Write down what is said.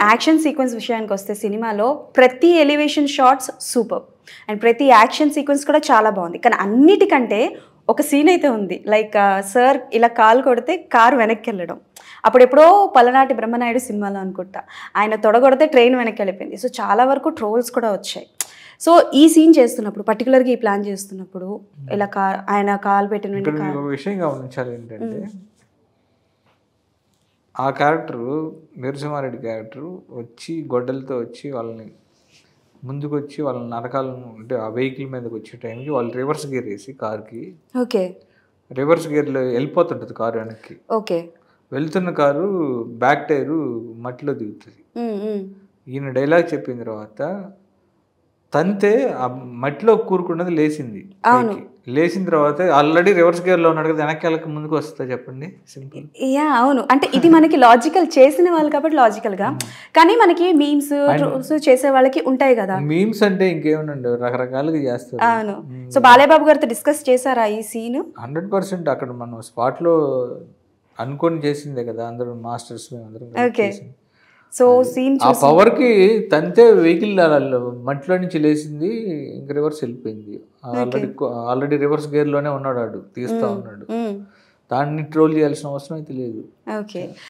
Action sequence విషయానికి వస్తే సినిమాలో ప్రతి ఎలివేషన్ షాట్స్ సూపర్ అండ్ ప్రతి యాక్షన్ సీక్వెన్స్ కూడా చాలా బాగుంది కానీ అన్నిటికంటే ఒక సీన్ అయితే ఉంది లైక్ సార్ ఇలా కాలు కొడితే కారు వెనక్కి వెళ్ళడం అప్పుడు ఎప్పుడో పలనాటి బ్రహ్మనాయుడు సినిమాలో అనుకుంటా ఆయన తొడగొడితే ట్రైన్ వెనక్కి వెళ్ళిపోయింది సో చాలా వరకు ట్రోల్స్ కూడా వచ్చాయి సో ఈ సీన్ చేస్తున్నప్పుడు పర్టికులర్గా ఈ ప్లాన్ చేస్తున్నప్పుడు ఇలా కా ఆయన కాలు పెట్టిన వెంటనే ఇక్కడ మీకు ఒక విషయం గమనించాలి ఏంటంటే ఆ క్యారెక్టర్ వీరసింహారెడ్డి క్యారెక్టర్ వచ్చి గొడ్డలతో వచ్చి వాళ్ళని ముందుకు వచ్చి వాళ్ళని నరకాలను అంటే ఆ వెహికల్ మీదకి వచ్చే టైంకి వాళ్ళు రివర్స్ గేర్ వేసి కార్కి ఓకే రివర్స్ గేర్లో వెళ్ళిపోతుంటుంది కారు వెనక్కి ఓకే వెళ్తున్న కారు బ్యాక్ టైరు మట్టిలో దిగుతుంది ఉమ్, ఉమ్. ఈయన డైలాగ్ చెప్పిన తర్వాత తంతే ఆ మట్టిలో కూరుకున్నది లేచింది అవును. పైకి. లేచిన తర్వాత ఆల్రెడీ రివర్స్ గేర్ లో ఉన్నాడు కదా వెనక్కి వెళ్ళక ముందుకు వస్తా చెప్పండి సింపుల్ యా అవును అంటే ఇది మనకి లాజికల్ చేసిన వాళ్ళు కాబట్టి లాజికల్ గా కానీ మనకి మీమ్స్ ట్రోల్స్ చేసే వాళ్ళకి ఉంటాయి కదా మీమ్స్ అంటే ఇంకేమనండి రకరకాలుగా చేస్తారు అవును సో బాలయ్యబాబు గారితో డిస్కస్ చేశారా ఈ సీన్ హండ్రెడ్ పర్సెంట్ అక్కడ మనం స్పాట్ లో అనుకొని చేసిందే కదా అందరూ మాస్టర్స్ అందరం కలిసి Okay. చేసింది. సో సీన్ ఆ పవర్ కి తంతే వెహికల్ మట్టిలో నుంచి లేచింది ఇంక రివర్స్ వెళ్ళిపోయింది ఆల్రెడీ ఆల్రెడీ రివర్స్ గేర్ లోనే ఉన్నాడు ఆడు తీస్తా ఉన్నాడు దాన్ని ట్రోల్ చేయాల్సిన అవసరం అయితే లేదు ఓకే